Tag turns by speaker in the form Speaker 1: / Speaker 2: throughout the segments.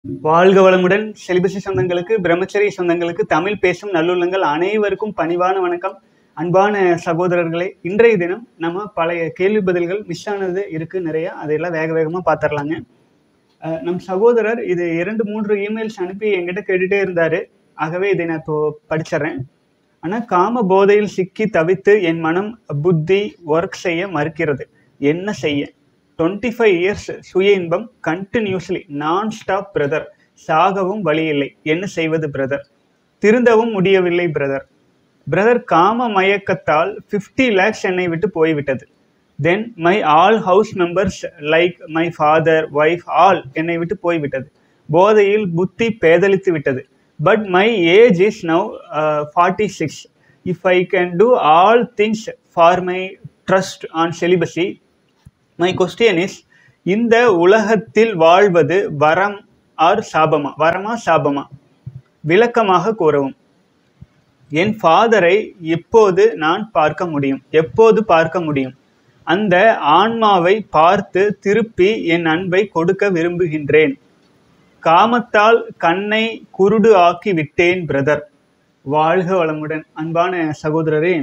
Speaker 1: வாழ்க வளமுடன் செலிபசி சொந்தங்களுக்கு பிரம்மச்சரிய சொந்தங்களுக்கு தமிழ் பேசும் நல்லுள்ளங்கள் அனைவருக்கும் பணிவான வணக்கம் அன்பான சகோதரர்களே இன்றைய தினம் நம்ம பழைய கேள்வி பதில்கள் மிஸ் ஆனது இருக்கு நிறைய அதையெல்லாம் வேக வேகமாக பார்த்துடலாங்க அஹ் நம் சகோதரர் இது இரண்டு மூன்று இமெயில்ஸ் அனுப்பி என்கிட்ட கேட்டுட்டே இருந்தாரு ஆகவே இதை நான் இப்போ படிச்சிடுறேன் ஆனால் காம போதையில் சிக்கி தவித்து என் மனம் புத்தி ஒர்க் செய்ய மறுக்கிறது என்ன செய்ய டுவெண்ட்டி ஃபைவ் இயர்ஸ் சுய இன்பம் கண்டினியூஸ்லி நான் ஸ்டாப் பிரதர் சாகவும் வழி இல்லை என்ன செய்வது பிரதர் திருந்தவும் முடியவில்லை பிரதர் பிரதர் காம மயக்கத்தால் ஃபிஃப்டி லேக்ஸ் என்னை விட்டு போய்விட்டது then my all house members like my father wife all என்னை விட்டு போய்விட்டது போதையில் புத்தி பேதலித்து விட்டது but my age is now forty six if I can do all things for my trust on celibacy my question is இந்த உலகத்தில் வாழ்வது வரம் ஆர் சாபமா வரமா சாபமா விளக்கமாக கூறவும் என் ஃபாதரை எப்போது நான் பார்க்க முடியும் எப்போது பார்க்க முடியும் அந்த ஆன்மாவை பார்த்து திருப்பி என் அன்பை கொடுக்க விரும்புகின்றேன் காமத்தால் கண்ணை குருடு ஆக்கி விட்டேன் பிரதர் வாழ்க வளமுடன் அன்பான சகோதரரே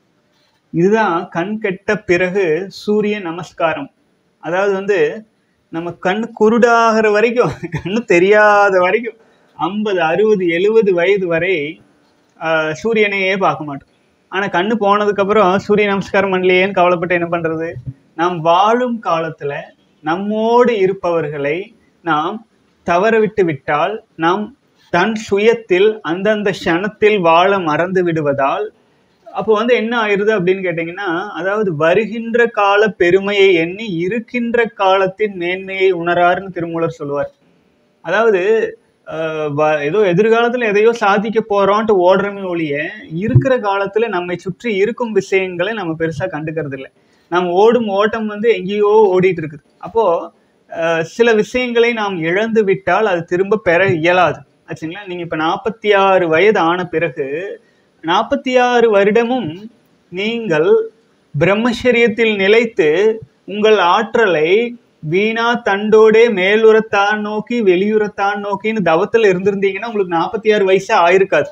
Speaker 1: இதுதான் கண் கெட்ட பிறகு சூரிய நமஸ்காரம் அதாவது வந்து நம்ம கண் குருடாகிற வரைக்கும் கண்ணு தெரியாத வரைக்கும் ஐம்பது அறுபது எழுபது வயது வரை ஆஹ், சூரியனையே பார்க்க மாட்டோம் ஆனால் கண்ணு போனதுக்கப்புறம் சூரிய நமஸ்காரம் பண்ணலையேன்னு கவலைப்பட்டு என்ன பண்ணுறது நாம் வாழும் காலத்தில் நம்மோடு இருப்பவர்களை நாம் தவற விட்டு விட்டால் நாம் தன் சுயத்தில் அந்தந்த க்ஷணத்தில் வாழ மறந்து விடுவதால் அப்போ வந்து என்ன ஆயிருது அப்படின்னு கேட்டிங்கன்னா அதாவது வருகின்ற கால பெருமையை எண்ணி இருக்கின்ற காலத்தின் மேன்மையை உணராருன்னு திருமூலர் சொல்லுவார் அதாவது ஆஹ் வ- ஏதோ எதிர்காலத்துல எதையோ சாதிக்க போறோம்ட்டு ஓடுறமே ஒழிய இருக்கிற காலத்துல நம்மை சுற்றி இருக்கும் விஷயங்களை நம்ம பெருசா கண்டுக்கிறது இல்லை நம்ம ஓடும் ஓட்டம் வந்து எங்கேயோ ஓடிட்டு இருக்குது அப்போ ஆஹ் சில விஷயங்களை நாம் இழந்து விட்டால் அது திரும்ப பெற இயலாது ஆச்சுங்களா நீங்க இப்ப நாற்பத்தி ஆறு வயது ஆன பிறகு நாற்பத்தி ஆறு வருடமும் நீங்கள் பிரம்மச்சரியத்தில் நிலைத்து உங்கள் ஆற்றலை வீணா தண்டோடே மேலுரத்தான் நோக்கி வெளியுறத்தான் நோக்கின்னு தவத்தில் இருந்திருந்தீங்கன்னா உங்களுக்கு நாற்பத்தி ஆறு வயசு ஆயிருக்காது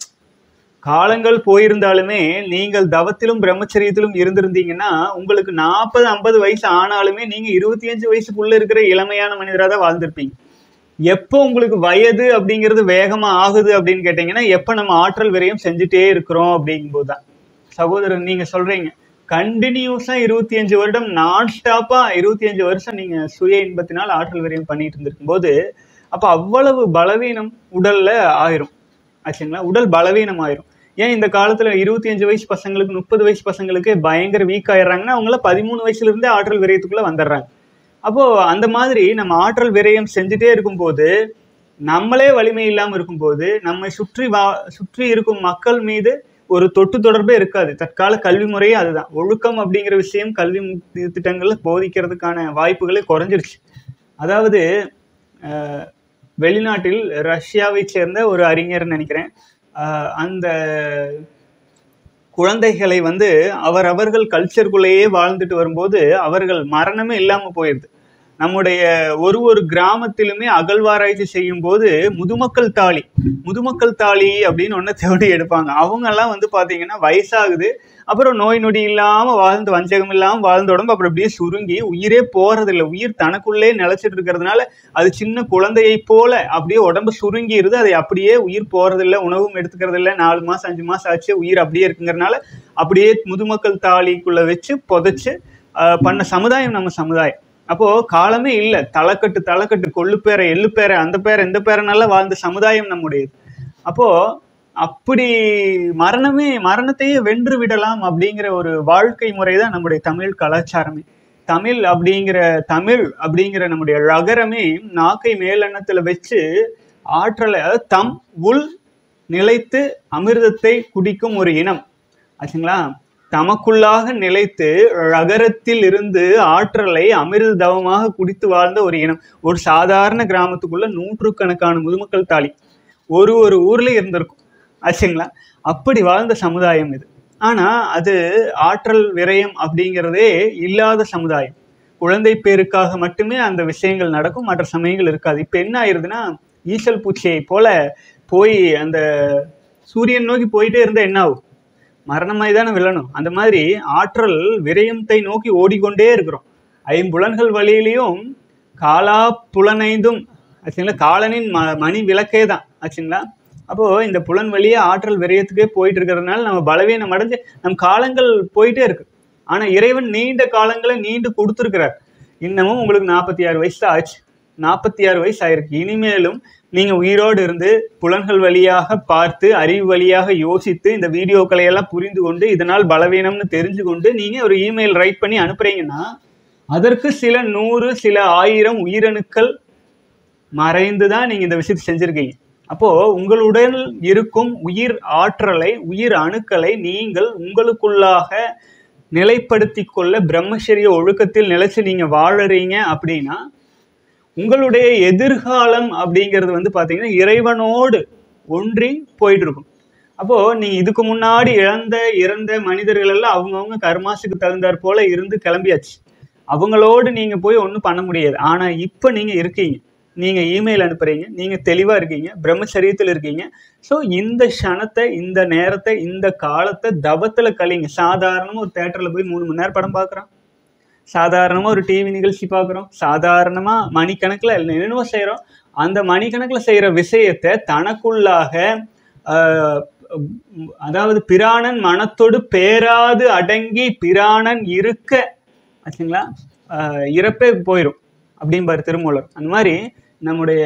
Speaker 1: காலங்கள் போயிருந்தாலுமே நீங்கள் தவத்திலும் பிரம்மச்சரியத்திலும் இருந்திருந்தீங்கன்னா உங்களுக்கு நாற்பது ஐம்பது வயசு ஆனாலுமே நீங்க இருபத்தி அஞ்சு வயசுக்குள்ள இருக்கிற இளமையான மனிதராக தான் வாழ்ந்திருப்பீங்க எப்போ உங்களுக்கு வயது அப்படிங்கிறது வேகமா ஆகுது அப்படின்னு கேட்டீங்கன்னா எப்போ நம்ம ஆற்றல் விரயம் செஞ்சுட்டே இருக்கிறோம் அப்படிங்கும்போது தான் சகோதரர் நீங்க சொல்றீங்க கண்டினியூஸா இருபத்தி அஞ்சு வருடம் நான் ஸ்டாப்பா இருபத்தி அஞ்சு வருஷம் நீங்க சுய இன்பத்தினால் ஆற்றல் விரயம் பண்ணிட்டு இருந்திருக்கும் போது அப்ப அவ்வளவு பலவீனம் உடல்ல ஆயிரும் ஆச்சுங்களா உடல் பலவீனம் ஆயிரும் ஏன் இந்த காலத்துல இருபத்தி அஞ்சு வயசு பசங்களுக்கு முப்பது வயசு பசங்களுக்கு பயங்கர வீக் ஆயிடுறாங்கன்னா அவங்கள பதிமூணு வயசுல இருந்தே ஆற்றல் விரயத்துக்குள்ள வந்துடுறாங்க அப்போ அந்த மாதிரி நம்ம ஆற்றல் விரயம் செஞ்சுட்டே இருக்கும்போது நம்மளே வலிமை இல்லாம இருக்கும்போது நம்மை சுற்றி வா சுற்றி இருக்கும் மக்கள் மீது ஒரு தொட்டு தொடர்பே இருக்காது தற்கால கல்வி முறையே அதுதான் ஒழுக்கம் அப்படிங்கிற விஷயம் கல்வி மு- திட்டங்கள்ல போதிக்கிறதுக்கான வாய்ப்புகளே குறைஞ்சிருச்சு அதாவது அஹ், வெளிநாட்டில் ரஷ்யாவை சேர்ந்த ஒரு அறிஞர் நினைக்கிறேன் அஹ், அந்த குழந்தைகளை வந்து அவரவர்கள் கல்ச்சருக்குள்ளேயே வாழ்ந்துட்டு வரும்போது அவர்கள் மரணமே இல்லாம போயிடுது நம்முடைய ஒரு ஒரு கிராமத்திலுமே அகழ்வாராய்ச்சி செய்யும் போது முதுமக்கள் தாலி முதுமக்கள் தாலி அப்படின்னு ஒன்று தேடி எடுப்பாங்க அவங்க எல்லாம் வந்து பாத்தீங்கன்னா வயசாகுது அப்புறம் நோய் நொடி இல்லாம வாழ்ந்து வஞ்சகம் இல்லாம வாழ்ந்த உடம்பு அப்புறம் அப்படியே சுருங்கி உயிரே போறதில்லை உயிர் தனக்குள்ளே நிலைச்சிட்டு இருக்கிறதுனால அது சின்ன குழந்தையை போல அப்படியே உடம்பு சுருங்கிருது அதை அப்படியே உயிர் போறதில்ல உணவும் எடுத்துக்கிறது இல்ல நாலு மாசம் அஞ்சு மாசம் ஆச்சு உயிர் அப்படியே இருக்குங்கிறனால அப்படியே முதுமக்கள் தாலிக்குள்ள வச்சு புதைச்சு ஆஹ், பண்ண சமுதாயம் நம்ம சமுதாயம் அப்போ காலமே இல்லை தலைக்கட்டு தலைக்கட்டு கொள்ளு பேரை எள்ளு பேரை அந்த பேரை இந்த பேரனால வாழ்ந்த சமுதாயம் நம்முடையது அப்போ அப்படி மரணமே மரணத்தையே வென்று விடலாம் அப்படிங்கிற ஒரு வாழ்க்கை முறை தான் நம்முடைய தமிழ் கலாச்சாரமே தமிழ் அப்படிங்கிற தமிழ் அப்படிங்கிற நம்முடைய ரகரமே நாக்கை மேலெண்ணத்துல வச்சு ஆற்றலை அதாவது தம் உள் நிலைத்து அமிர்தத்தை குடிக்கும் ஒரு இனம் ஆச்சுங்களா தமக்குள்ளாக நிலைத்து ரகரத்தில் இருந்து ஆற்றலை அமிர்த தவமாக குடித்து வாழ்ந்த ஒரு இனம் ஒரு சாதாரண கிராமத்துக்குள்ள நூற்றுக்கணக்கான முதுமக்கள் தாலி ஒரு ஒரு ஊர்ல இருந்திருக்கும் ஆச்சுங்களா அப்படி வாழ்ந்த சமுதாயம் இது ஆனா அது ஆற்றல் விரயம் அப்படிங்கிறதே இல்லாத சமுதாயம் குழந்தை பேருக்காக மட்டுமே அந்த விஷயங்கள் நடக்கும் மற்ற சமயங்கள் இருக்காது இப்போ என்ன ஆயிருதுன்னா ஈசல் பூச்சியை போல போய் அந்த சூரியன் நோக்கி போயிட்டே இருந்தா என்ன ஆகும் மரணமாய் தானே விழணும் அந்த மாதிரி ஆற்றல் விரயத்தை நோக்கி ஓடிக்கொண்டே இருக்கிறோம் ஐம்புலன்கள் வழியிலையும் காலா புலனைந்தும் ஆச்சுங்களா காலனின் ம மணி விளக்கே தான் ஆச்சுங்களா அப்போ இந்த புலன் வழியே ஆற்றல் விரயத்துக்கே போயிட்டு இருக்கிறதுனால நம்ம பலவீனம் அடைஞ்சு நம் காலங்கள் போயிட்டே இருக்கு ஆனா இறைவன் நீண்ட காலங்களை நீண்டு கொடுத்துருக்கிறார் இன்னமும் உங்களுக்கு நாற்பத்தி ஆறு வயசு தான் ஆச்சு நாற்பத்தி ஆறு வயசு ஆயிருக்கு இனிமேலும் நீங்க உயிரோடு இருந்து புலன்கள் வழியாக பார்த்து அறிவு வழியாக யோசித்து இந்த வீடியோக்களை எல்லாம் புரிந்து கொண்டு இதனால் பலவீனம்னு தெரிஞ்சு கொண்டு நீங்க ஒரு இமெயில் ரைட் பண்ணி அனுப்புறீங்கன்னா அதற்கு சில நூறு சில ஆயிரம் உயிரணுக்கள் மறைந்து தான் நீங்க இந்த விஷயத்தை செஞ்சிருக்கீங்க அப்போ உங்களுடன் இருக்கும் உயிர் ஆற்றலை உயிர் அணுக்களை நீங்கள் உங்களுக்குள்ளாக நிலைப்படுத்தி கொள்ள பிரம்மச்சரிய ஒழுக்கத்தில் நிலைச்சு நீங்க வாழறீங்க அப்படின்னா உங்களுடைய எதிர்காலம் அப்படிங்கிறது வந்து பாத்தீங்கன்னா இறைவனோடு ஒன்றி போயிட்டு இருக்கும் அப்போ நீங்க இதுக்கு முன்னாடி இழந்த இறந்த மனிதர்கள் எல்லாம் அவங்கவுங்க கர்மாசுக்கு தகுந்தாற் போல இருந்து கிளம்பியாச்சு அவங்களோடு நீங்க போய் ஒன்றும் பண்ண முடியாது ஆனா இப்போ நீங்க இருக்கீங்க நீங்க இமெயில் அனுப்புறீங்க நீங்க தெளிவா இருக்கீங்க பிரம்மச்சரியத்தில் இருக்கீங்க ஸோ இந்த க்ஷணத்தை இந்த நேரத்தை இந்த காலத்தை தபத்துல கழிங்க சாதாரணமா ஒரு தேட்டர்ல போய் மூணு மணி நேரம் படம் பார்க்குறோம் சாதாரணமா ஒரு டிவி நிகழ்ச்சி பார்க்குறோம் சாதாரணமா மணிக்கணக்கில் என்னென்னவோ செய்கிறோம் அந்த மணிக்கணக்கில் செய்யற விஷயத்தை தனக்குள்ளாக ஆஹ், உம், அதாவது பிராணன் மனத்தோடு பேராது அடங்கி பிராணன் இருக்க ஆச்சுங்களா ஆஹ், இறப்பே போயிடும் அப்படிம்பாரு திருமூலர் அந்த மாதிரி நம்முடைய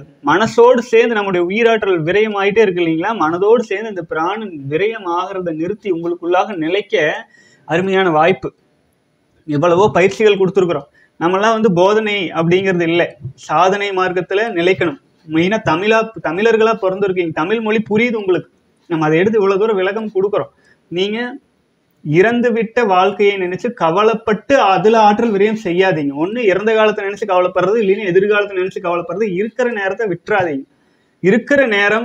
Speaker 1: மனசோடு சேர்ந்து நம்முடைய உயிராற்றல் விரயம் ஆயிட்டே இருக்கு இல்லைங்களா மனதோடு சேர்ந்து இந்த பிராணன் விரயம் ஆகிறத நிறுத்தி உங்களுக்குள்ளாக நிலைக்க அருமையான வாய்ப்பு எவ்வளவோ பயிற்சிகள் கொடுத்துருக்குறோம் நம்மலாம் வந்து போதனை அப்படிங்கிறது இல்லை சாதனை மார்க்கத்துல நிலைக்கணும் மெயினாக தமிழா தமிழர்களா பிறந்திருக்கீங்க தமிழ் மொழி புரியுது உங்களுக்கு நம்ம அதை எடுத்து இவ்வளவு தூரம் விளக்கம் கொடுக்குறோம் நீங்க இறந்து விட்ட வாழ்க்கையை நினைச்சு கவலைப்பட்டு அதுல ஆற்றல் விரயம் செய்யாதீங்க ஒண்ணு இறந்த காலத்தை நினைச்சு கவலைப்படுறது இல்லைன்னா எதிர்காலத்தை நினைச்சு கவலைப்படுறது இருக்கிற நேரத்தை விட்டுறாதீங்க இருக்கிற நேரம்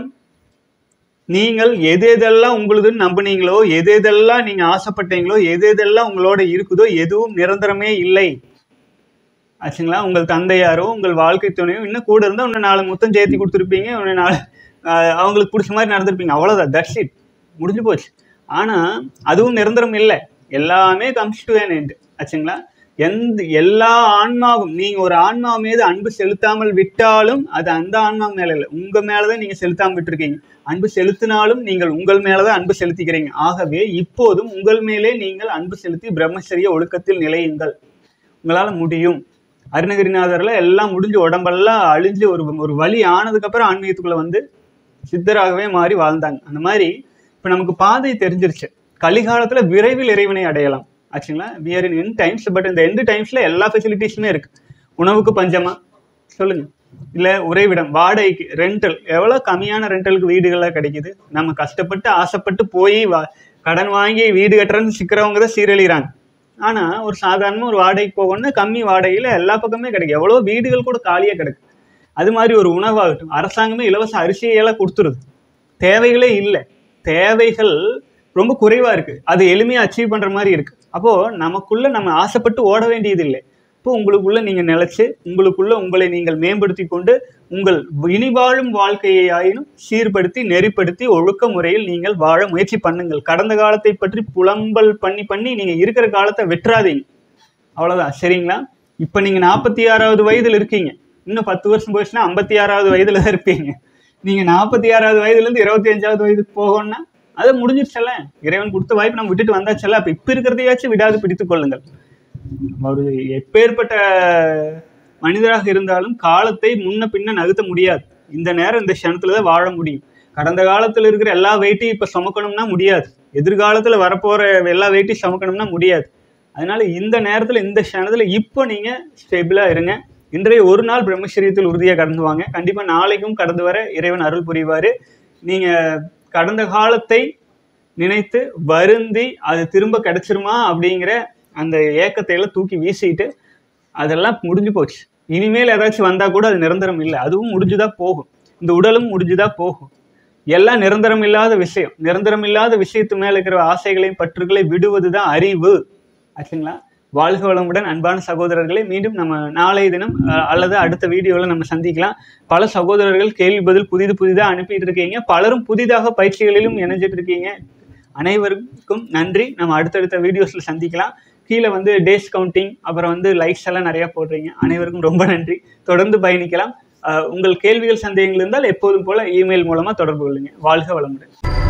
Speaker 1: நீங்கள் எது எதெல்லாம் உங்களுதுன்னு நம்புனீங்களோ எது எதெல்லாம் நீங்க ஆசைப்பட்டீங்களோ எது எதெல்லாம் உங்களோட இருக்குதோ எதுவும் நிரந்தரமே இல்லை ஆச்சுங்களா உங்கள் தந்தையாரோ உங்கள் வாழ்க்கை துணையோ இன்னும் கூட இருந்தால் இன்னும் நாலு முத்தம் சேர்த்தி கொடுத்துருப்பீங்க இன்னும் நாலு ஆஹ் அவங்களுக்கு பிடிச்ச மாதிரி நடந்திருப்பீங்க அவ்வளோதான் தட்ஸ் இட் முடிஞ்சு போச்சு ஆனால் அதுவும் நிரந்தரம் இல்லை எல்லாமே கம்ஸ் டு an end ஆச்சுங்களா எந்த எல்லா ஆன்மாவும் நீங்க ஒரு ஆன்மா மீது அன்பு செலுத்தாமல் விட்டாலும் அது அந்த ஆன்மா மேல இல்லை உங்க மேலதான் நீங்க செலுத்தாம விட்டுருக்கீங்க அன்பு செலுத்தினாலும் நீங்கள் உங்கள் மேலதான் அன்பு செலுத்திக்கிறீங்க ஆகவே இப்போதும் உங்கள் மேலே நீங்கள் அன்பு செலுத்தி பிரம்மச்சரிய ஒழுக்கத்தில் நிலையுங்கள் உங்களால முடியும் அருணகிரிநாதர்ல எல்லாம் முடிஞ்சு உடம்பெல்லாம் அழிஞ்சு ஒரு ஒரு வழி ஆனதுக்கு அப்புறம் ஆன்மீகத்துக்குள்ள வந்து சித்தராகவே மாறி வாழ்ந்தாங்க அந்த மாதிரி இப்ப நமக்கு பாதை தெரிஞ்சிருச்சு கலிகாலத்துல விரைவில் இறைவனை அடையலாம் ஆச்சுங்களா we are in end times but இந்த எண்டு டைம்ஸ்ல எல்லா ஃபெசிலிட்டிஸுமே இருக்கு உணவுக்கு பஞ்சமா சொல்லுங்க இல்ல உறைவிடம் வாடகைக்கு ரெண்டல் எவ்வளவு கம்மியான ரெண்டலுக்கு வீடுகள்லாம் கிடைக்குது நம்ம கஷ்டப்பட்டு ஆசைப்பட்டு போய் வா- கடன் வாங்கி வீடு கட்டுறேன்னு சிக்கிறவங்க தான் சீரழிகிறாங்க ஆனா ஒரு சாதாரணமா ஒரு வாடகைக்கு போகணும்னா கம்மி வாடகையில எல்லா பக்கமே கிடைக்கும் எவ்வளவு வீடுகள் கூட காலியா கிடக்கு அது மாதிரி ஒரு உணவாகட்டும் அரசாங்கமே இலவச அரிசியெல்லாம் கொடுத்துருது தேவைகளே இல்லை தேவைகள் ரொம்ப குறைவா இருக்கு அது எளிமையா அச்சீவ் பண்ற மாதிரி இருக்கு அப்போ நமக்குள்ள நம்ம ஆசைப்பட்டு ஓட வேண்டியது இல்லை இப்போ உங்களுக்குள்ள நீங்க நிலைச்சு உங்களுக்குள்ள உங்களை நீங்கள் மேம்படுத்தி கொண்டு உங்கள் இனி வாழும் வாழ்க்கையை ஆயினும் சீர்படுத்தி நெறிப்படுத்தி ஒழுக்க முறையில் நீங்கள் வாழ முயற்சி பண்ணுங்கள் கடந்த காலத்தை பற்றி புலம்பல் பண்ணி பண்ணி நீங்க இருக்கிற காலத்தை வெற்றாதீங்க அவ்வளவுதான் சரிங்களா இப்ப நீங்க நாற்பத்தி ஆறாவது வயதுல இருக்கீங்க இன்னும் பத்து வருஷம் போச்சுன்னா ஐம்பத்தி ஆறாவது வயதுல தான் இருப்பீங்க நீங்க நாற்பத்தி ஆறாவது வயதுல இருந்து இருபத்தி அஞ்சாவது வயதுக்கு போகணும்னா அது முடிஞ்சிருச்சல்ல இறைவன் கொடுத்த வாய்ப்பு நம்ம விட்டுட்டு வந்தாச்சல்ல அப்ப இப்ப இருக்கிறதையாச்சும் விடாது பிடித்துக் கொள்ளுங்கள் ஒரு எப்பேற்பட்ட மனிதராக இருந்தாலும் காலத்தை முன்ன பின்ன நகர்த்த முடியாது இந்த நேரம் இந்த க்ஷணத்துல தான் வாழ முடியும் கடந்த காலத்துல இருக்கிற எல்லா வெயிட்டையும் இப்ப சுமக்கணும்னா முடியாது எதிர்காலத்துல வரப்போற எல்லா வெயிட்டையும் சுமக்கணும்னா முடியாது அதனால இந்த நேரத்துல இந்த க்ஷணத்துல இப்போ நீங்க ஸ்டேபிளா இருங்க இன்றைய ஒரு நாள் பிரம்மச்சரியத்தில் உறுதியாக கடந்து வாங்க கண்டிப்பா நாளைக்கும் கடந்து வர இறைவன் அருள் புரிவாரு நீங்க கடந்த காலத்தை நினைத்து வருந்தி அது திரும்ப கிடைச்சிருமா அப்படிங்கிற அந்த ஏக்கத்தை எல்லாம் தூக்கி வீசிட்டு அதெல்லாம் முடிஞ்சு போச்சு இனிமேல் ஏதாச்சும் வந்தா கூட அது நிரந்தரம் இல்லை அதுவும் முடிஞ்சுதா போகும் இந்த உடலும் முடிஞ்சுதா போகும் எல்லாம் நிரந்தரம் இல்லாத விஷயம் நிரந்தரம் இல்லாத விஷயத்து மேல இருக்கிற ஆசைகளையும் பற்றுகளை விடுவதுதான் அறிவு ஆச்சுங்களா வாழ்க வளமுடன் அன்பான சகோதரர்களை மீண்டும் நம்ம நாளைய தினம் அஹ், அல்லது அடுத்த வீடியோவில் நம்ம சந்திக்கலாம் பல சகோதரர்கள் கேள்வி பதில் புதிது புதிதாக அனுப்பிட்டு இருக்கீங்க பலரும் புதிதாக பயிற்சிகளிலும் இணைஞ்சிட்டு இருக்கீங்க அனைவருக்கும் நன்றி நம்ம அடுத்தடுத்த வீடியோஸில் சந்திக்கலாம் கீழே வந்து டேஸ் கவுண்டிங் அப்புறம் வந்து லைக்ஸ் எல்லாம் நிறையா போடுறீங்க அனைவருக்கும் ரொம்ப நன்றி தொடர்ந்து பயணிக்கலாம் அஹ், உங்கள் கேள்விகள் சந்தேகங்கள் இருந்தால் எப்போதும் போல இமெயில் மூலமாக தொடர்பு கொள்ளுங்க வாழ்க வளமுடன்